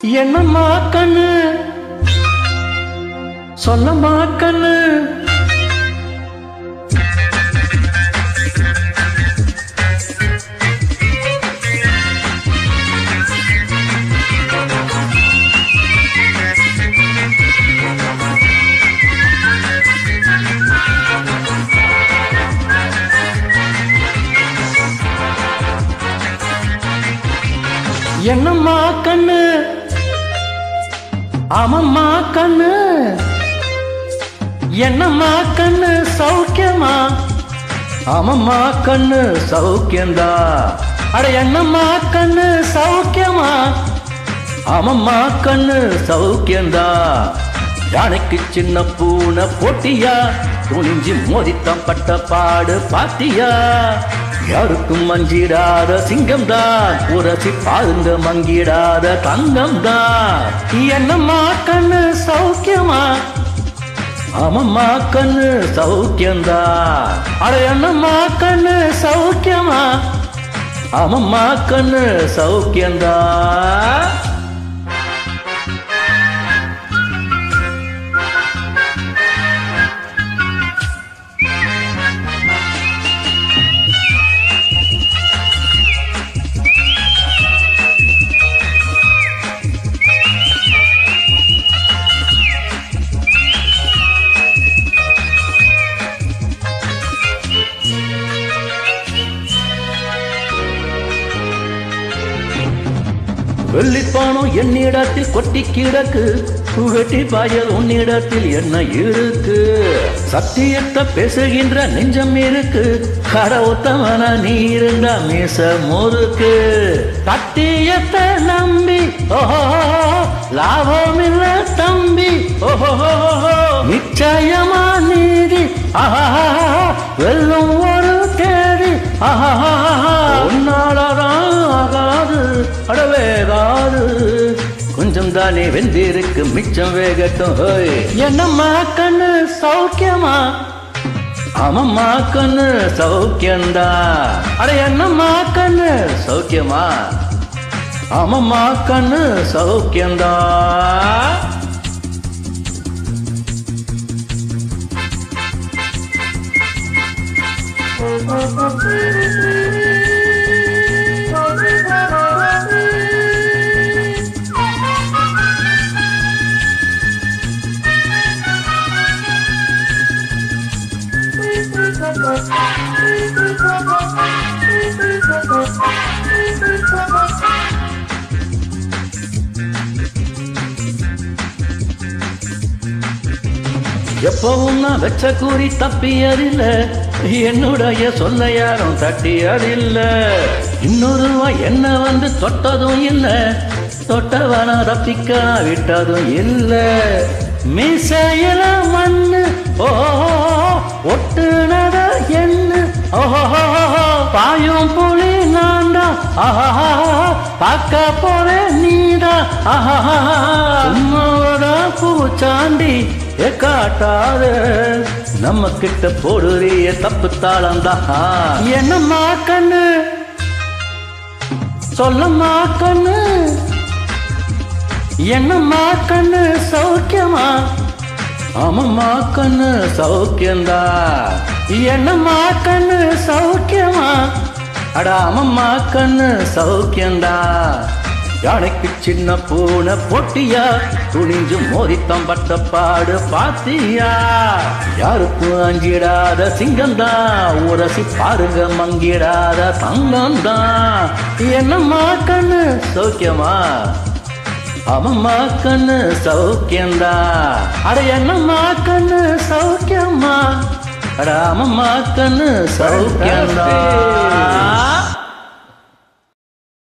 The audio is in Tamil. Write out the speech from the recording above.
என்னம்மா கண்ணு சொல்லம்மா கண்ணு என்னம்மா கண்ணு ஆமம்மா கண்ணு என்னம்மா கண்ணு சௌக்கியமா ஆமம்மா கண்ணு சௌக்கியந்தா அட என்னம்மா கண்ணு சௌக்கியமா ஆமம்மா கண்ணு சௌக்கியந்தா யானைக்கு சின்ன பூனை போட்டியா துணிஞ்சு மோதித்தான் பட்ட பாடு பாத்தியா யாருக்கும் மஞ்சிடாத சிங்கம் தான் உரசி பாருங்க மங்கிடாத தங்கம் தான் என்னம்மா கண்ணு சௌக்கியமா ஆமம்மா கண்ணு சௌக்கியந்தா அட என்னம்மா கண்ணு சௌக்கியமா ஆமம்மா கண்ணு சௌக்கியந்தா வெள்ளிப்பானம் என்னிடத்தில் கொட்டி கிடக்கு புகட்டி பாயல் உன்னிடத்தில் என்ன இருக்கு சத்தியத்தை பேசுகின்ற நெஞ்சம் இருக்கு கடவுத்தவன நீ இருந்த மீச முறுக்கு சத்தியத்தை நம்பி ஓஹோ லாபம் இல்ல தம்பி ஓஹோ நிச்சயமா நீதி ஆஹா வெல்லும் ஒரு தேதி ஆஹா உன்னாலதான் ஆகாது அடவேகாது கொஞ்சம் தானே வெந்திருக்கு மிச்சம் வேகட்டும் ஹோய் என்னம்மா கண்ணு சௌக்கியமா ஆமம்மா கண்ணு சௌக்கியந்தா அட என்னம்மா கண்ணு சௌக்கியமா ஆமம்மா கண்ணு சௌக்கியந்தா எப்பவும் நான் வெச்ச கூறி தப்பியதில்ல என்னுடைய சொல்ல யாரும் தட்டியதில்ல இன்னொரு என்ன வந்து தொட்டதும் இல்ல தொட்டவன தப்பிக்க விட்டதும் இல்ல மீசையில மண்ணு ஓ ஒட்டுனத என்ன ஓஹோ பாயும் புலி நான்டா ஆஹா பார்க்க போறேன் நீடா ஆஹா சும்மாவதா பூச்சாண்டி ஏ காட்டாத நம்ம கிட்ட போடுறிய தப்பு தாளம்தான் என்னம்மா கண்ணு சொல்லம்மா கண்ணு என்னம்மா கண்ணு சௌக்கியமா ஆமம்மா கண்ணு சௌக்கியந்தா என்னம்மா கண்ணு சௌக்கியமா அட ஆமம்மா கண்ணு சௌக்கியந்தா யானைக்கு சின்ன பூனை பொட்டியா துணிஞ்சு மோதித்தம் பட்ட பாடு பாத்தியா யாருக்கும் அஞ்சிடாத சிங்கம்தான் உரசி பாருங்க மங்கிடாத தங்கம்தான் என்னம்மா கண்ணு சௌக்கியமா அவம்மா கண்ணு சௌக்கியந்தா அட என்னம்மா கண்ணு சௌக்கியமா அட அம்மம்மா கண்ணு சௌக்கியந்தா